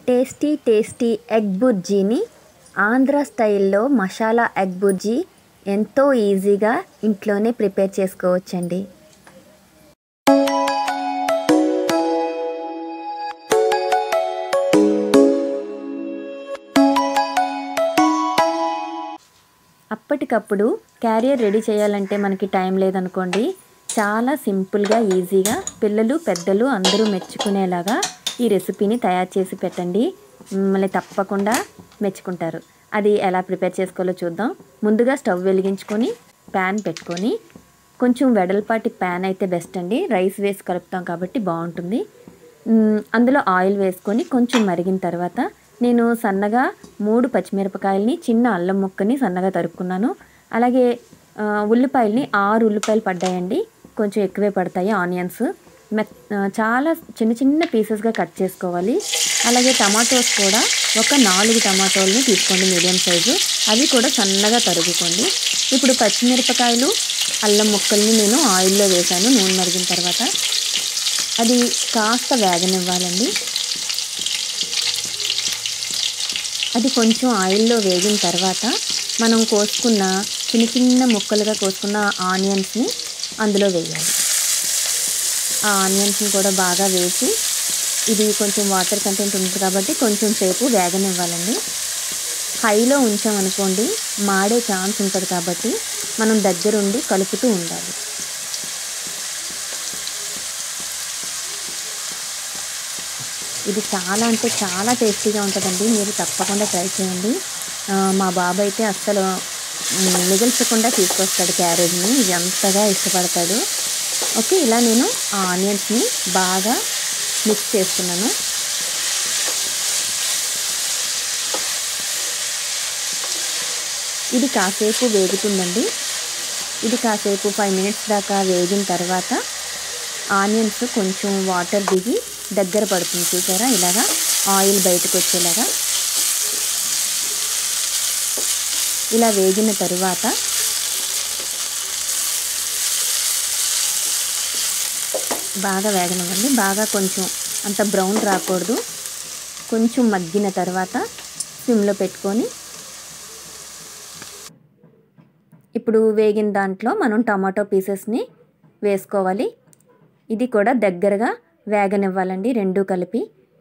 tasty tasty egg బుర్జీని ఆంధ్ర స్టైల్లో masala egg bhurji ఎంతో ఈజీగా ఇంట్లోనే ప్రిపేర్ చేసుకోవచ్చండి అప్పటికప్పుడు క్యారియర్ రెడీ చేయాలంటే మనకి టైం లేదనుకోండి చాలా సింపుల్గా ఈజీగా పిల్లలు పెద్దలు అందరూ మెచ్చుకునేలాగా ఈ రెసిపీని తయారు చేసి పెట్టండి మిమ్మల్ని తప్పకుండా మెచ్చుకుంటారు అది ఎలా ప్రిపేర్ చేసుకోవాలో చూద్దాం ముందుగా స్టవ్ వెలిగించుకొని ప్యాన్ పెట్టుకొని కొంచెం వెడల్పాటి ప్యాన్ అయితే బెస్ట్ అండి రైస్ వేసి కలుపుతాం కాబట్టి బాగుంటుంది మ్, అందులో ఆయిల్ వేసుకొని కొంచెం మరిగిన తర్వాత నేను సన్నగా మూడు పచ్చిమిరపకాయలని చిన్న అల్లం ముక్కని సన్నగా తరుక్కున్నాను అలాగే ఆ, ఉల్లిపాయలని ఆరు ఉల్లిపాయలు పడ్డాయండి కొంచెం ఎక్కువే పడతాయి ఆనియన్స్ మెత్ ఆ, చాలా చిన్న చిన్న పీసెస్గా కట్ చేసుకోవాలి అలాగే టమాటోస్ కూడా ఒక నాలుగు టమాటోల్ని తీసుకోండి మీడియం సైజు అవి కూడా సన్నగా తరుగుకోండి ఇప్పుడు పచ్చిమిరపకాయలు అల్లం ముక్కల్ని నేను ఆయిల్లో వేశాను నూనె మరిగిన తర్వాత అది కాస్త వేగనివ్వాలండి అది కొంచెం ఆయిల్లో వేగిన తర్వాత మనం కోసుకున్న చిన్న చిన్న ముక్కలుగా కోసుకున్న ఆనియన్స్ని అందులో వేయాలి ఆ ఆనియన్స్ని కూడా బాగా వేసి ఇది కొంచెం వాటర్ కంటెంట్ ఉంటుంది కాబట్టి కొంచెం సేపు వేగనివ్వాలండి హైలో ఉంచామనుకోండి మాడే ఛాన్స్ ఉంటుంది కాబట్టి మనం దగ్గరుండి కలుపుతూ ఉండాలి ఇది చాలా అంటే చాలా టేస్టీగా ఉంటుందండి మీరు తప్పకుండా ట్రై చేయండి ఆ, మా బాబు అయితే అస్సలు మ్, మిగిల్చకుండా తీసుకొస్తాడు క్యారేజ్ని ఇది అంతగా ఇష్టపడతాడు ఓకే ఇలా నేను ఆ ఆనియన్స్ని బాగా మిక్స్ చేస్తున్నాను ఇది కాసేపు వేగుతుందండి ఇది కాసేపు ఫైవ్ మినిట్స్ దాకా వేగిన తర్వాత ఆనియన్స్ కొంచెం వాటర్ దిగి దగ్గర పడుతుంది చూసారా ఇలాగా ఆయిల్ బయటకు వచ్చేలాగా ఇలా వేగిన తరువాత బాగా వేగనివ్వండి బాగా కొంచెం అంత బ్రౌన్ రాకూడదు కొంచెం మగ్గిన తర్వాత సిమ్లో పెట్టుకొని ఇప్పుడు వేగిన దాంట్లో మనం టమాటో పీసెస్ని వేసుకోవాలి ఇది కూడా దగ్గరగా వేగనివ్వాలండి రెండు కలిపి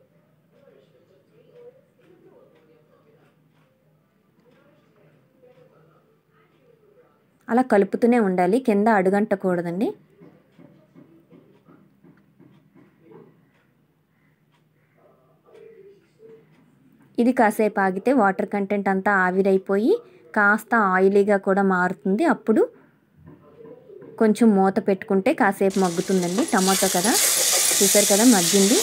అలా కలుపుతూనే ఉండాలి కింద అడుగంటకూడదండి ఇది కాసేపు ఆగితే వాటర్ కంటెంట్ అంతా ఆవిరైపోయి కాస్త ఆయిలీగా కూడా మారుతుంది అప్పుడు కొంచెం మూత పెట్టుకుంటే కాసేపు మగ్గుతుందండి టమాటో కదా చూసారు కదా మగ్గింది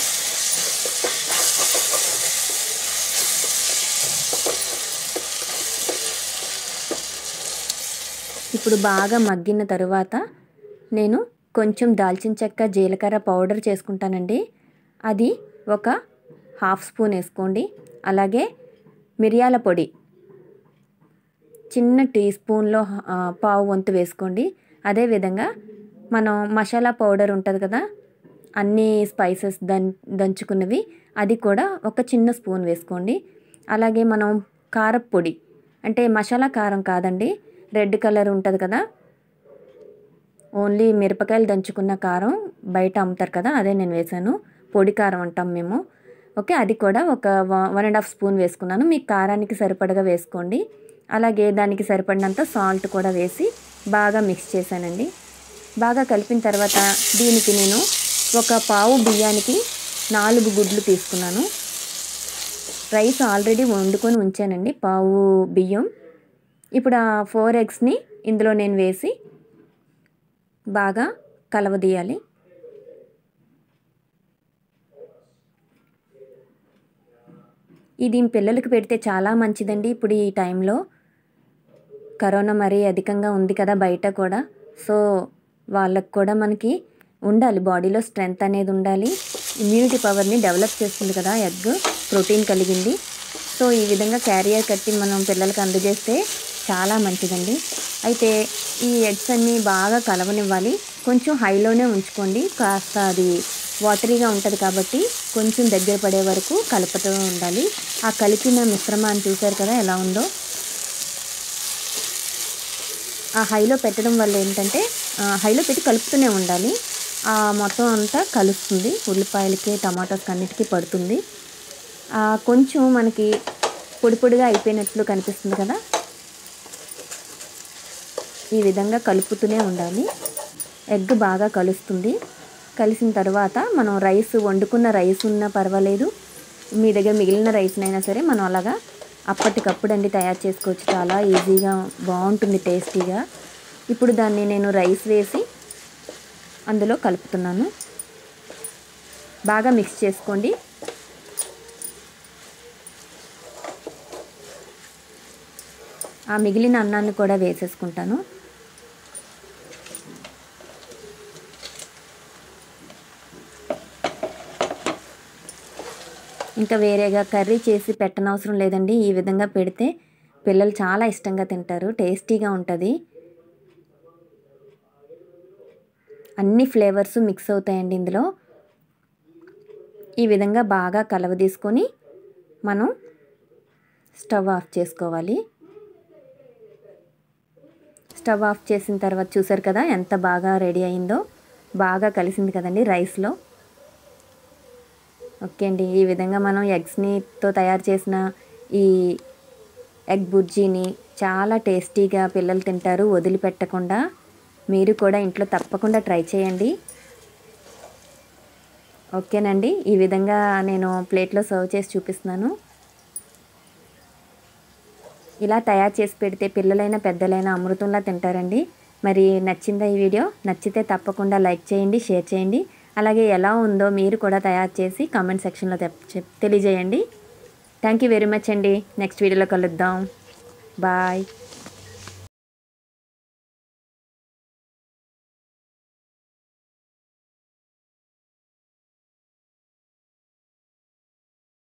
ఇప్పుడు బాగా మగ్గిన తరువాత నేను కొంచెం దాల్చిన చెక్క జీలకర్ర పౌడర్ చేసుకుంటానండి అది ఒక హాఫ్ స్పూన్ వేసుకోండి అలాగే మిరియాల పొడి చిన్న టీ స్పూన్లో ఆ, పావు వంతు వేసుకోండి అదేవిధంగా మనం మసాలా పౌడర్ ఉంటుంది కదా అన్ని స్పైసెస్ దం దంచుకున్నవి అది కూడా ఒక చిన్న స్పూన్ వేసుకోండి అలాగే మనం కారప్పొడి అంటే మసాలా కారం కాదండి రెడ్ కలర్ ఉంటుంది కదా ఓన్లీ మిరపకాయలు దంచుకున్న కారం బయట అమ్ముతారు కదా అదే నేను వేసాను పొడి కారం అంటాం మేము ఓకే అది కూడా ఒక వన్ అండ్ హాఫ్ స్పూన్ వేసుకున్నాను మీ కారానికి సరిపడగా వేసుకోండి అలాగే దానికి సరిపడినంత సాల్ట్ కూడా వేసి బాగా మిక్స్ చేశానండి బాగా కలిపిన తర్వాత దీనికి నేను ఒక పావు బియ్యానికి నాలుగు గుడ్లు తీసుకున్నాను రైస్ ఆల్రెడీ వండుకొని ఉంచానండి పావు బియ్యం ఇప్పుడు ఆ ఫోర్ ఎగ్స్ని ఇందులో నేను వేసి బాగా కలవదీయాలి ఇది పిల్లలకి పెడితే చాలా మంచిదండి ఇప్పుడు ఈ టైంలో కరోనా మరీ అధికంగా ఉంది కదా బయట కూడా సో వాళ్ళకు కూడా మనకి ఉండాలి బాడీలో స్ట్రెంగ్త్ అనేది ఉండాలి ఇమ్యూనిటీ పవర్ని డెవలప్ చేస్తుంది కదా ఎగ్ ప్రోటీన్ కలిగింది సో ఈ విధంగా క్యారియర్ కట్టి మనం పిల్లలకి అందజేస్తే చాలా మంచిదండి అయితే ఈ ఎగ్స్ అన్నీ బాగా కలవనివ్వాలి కొంచెం హైలోనే ఉంచుకోండి కాస్త అది వాటరీగా ఉంటుంది కాబట్టి కొంచెం దగ్గర పడే వరకు కలుపుతూ ఉండాలి ఆ కలిపిన మిశ్రమాన్ని చూసారు కదా ఎలా ఉందో ఆ హైలో పెట్టడం వల్ల ఏంటంటే ఆ, హైలో పెట్టి కలుపుతూనే ఉండాలి ఆ మొత్తం అంతా కలుస్తుంది ఉల్లిపాయలకి టమాటోస్కి అన్నిటికీ పడుతుంది ఆ, కొంచెం మనకి పొడి పొడిగా అయిపోయినట్లు కనిపిస్తుంది కదా ఈ విధంగా కలుపుతూనే ఉండాలి ఎగ్ బాగా కలుస్తుంది కలిసిన తర్వాత మనం రైస్ వండుకున్న రైస్ ఉన్నా పర్వాలేదు మీ దగ్గర మిగిలిన రైస్నైనా సరే మనం అలాగా అప్పటికప్పుడు అండి తయారు చేసుకోవచ్చు చాలా ఈజీగా బాగుంటుంది టేస్టీగా ఇప్పుడు దాన్ని నేను రైస్ వేసి అందులో కలుపుతున్నాను బాగా మిక్స్ చేసుకోండి ఆ మిగిలిన అన్నాన్ని కూడా వేసేసుకుంటాను ఇంకా వేరేగా కర్రీ చేసి పెట్టనవసరం లేదండి ఈ విధంగా పెడితే పిల్లలు చాలా ఇష్టంగా తింటారు టేస్టీగా ఉంటుంది అన్ని ఫ్లేవర్స్ మిక్స్ అవుతాయండి ఇందులో ఈ విధంగా బాగా కలవదీసుకొని మనం స్టవ్ ఆఫ్ చేసుకోవాలి స్టవ్ ఆఫ్ చేసిన తర్వాత చూసారు కదా ఎంత బాగా రెడీ అయిందో బాగా కలిసింది కదండి రైస్లో ఓకే అండి ఈ విధంగా మనం ఎగ్స్నితో తయారు చేసిన ఈ ఎగ్ బుర్జీని చాలా టేస్టీగా పిల్లలు తింటారు వదిలిపెట్టకుండా మీరు కూడా ఇంట్లో తప్పకుండా ట్రై చేయండి ఓకేనండి ఈ విధంగా నేను ప్లేట్లో సర్వ్ చేసి చూపిస్తున్నాను ఇలా తయారు చేసి పెడితే పిల్లలైనా పెద్దలైనా అమృతంలా తింటారండి మరి నచ్చిందా ఈ వీడియో నచ్చితే తప్పకుండా లైక్ చేయండి షేర్ చేయండి అలాగే ఎలా ఉందో మీరు కూడా తయారు చేసి కామెంట్ సెక్షన్లో తెప్- చెప్- తెలియజేయండి థ్యాంక్ యూ వెరీ మచ్ అండి నెక్స్ట్ వీడియోలో కలుద్దాం బాయ్